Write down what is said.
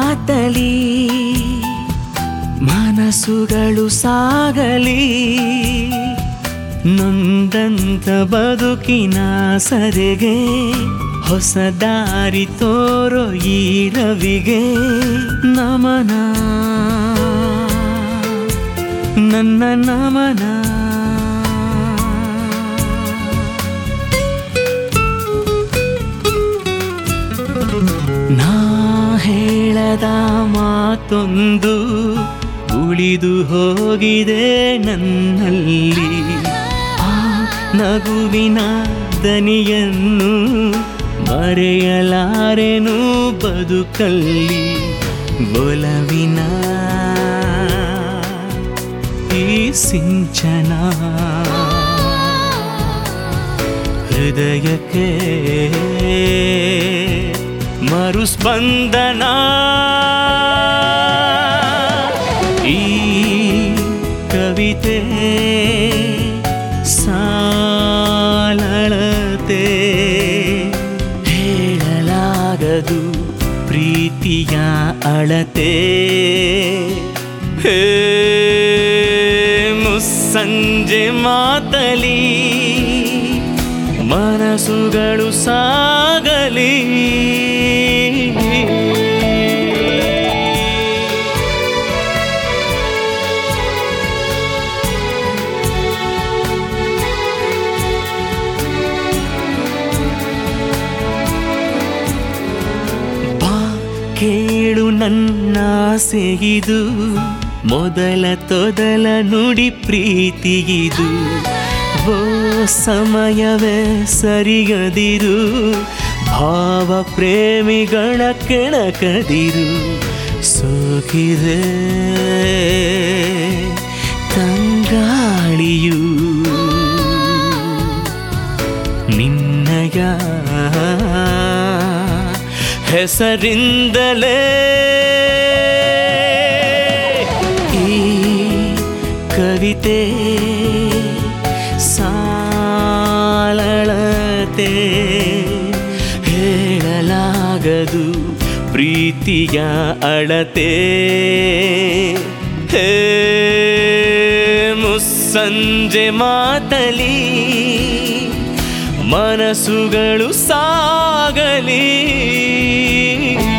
ಮಾತಲಿ ಮನಸ್ಸುಗಳು ಸಾಗಲಿ ನೊಂದಂತ ಬದುಕಿನ ಸರೆಗೆ ಹೊಸ ದಾರಿ ತೋರೋ ಈ ರವಿಗೆ ನಮನ ನನ್ನ ನಮನ ನಾ ಹೇಳದ ಮಾತೊಂದು ಉಳಿದು ಹೋಗಿದೆ ನನ್ನಲ್ಲಿ ಆ ನಗುವಿನ ದನಿಯನ್ನು ಮರೆಯಲಾರೆನು ಬದುಕಲ್ಲಿ ಒಲವಿನ ಈ ಸಿಂಚನ ಹೃದಯಕ್ಕೆ ಮರುಸ್ಪಂದನ ಈ ಕವಿತೆ ಸಾಲಳತೆ ಹೇಳಲಾಗದು ಪ್ರೀತಿಯ ಅಳತೆ ಹೇ ಮುಸ್ಸಂಜೆ ಮಾತಲಿ ಮನಸ್ಸುಗಳು ಸಾಗಲಿ ಬಾ ಕೇಳು ನನ್ನ ಆಸೆಗಿದು ಮೊದಲ ತೊದಲ ನುಡಿ ಪ್ರೀತಿಗಿದು ಓ ಸಮಯವೇ ಸರಿಗದಿರು ಭಾವ ಪ್ರೇಮಿಗಳ ಕೆಣಕದಿರು ಸೋಕಿದೆ ತಂಗಾಳಿಯು ನಿನ್ನಯ ಹೆಸರಿಂದಲೇ ಈ ಕವಿತೆ ಸಾಲಳತೆ ಹೇಳಲಾಗದು ಪ್ರೀತಿಯ ಅಳತೆ ಹೇ ಮುಸ್ಸಂಜೆ ಮಾತಲಿ ಮನಸ್ಸುಗಳು ಸಾಗಲಿ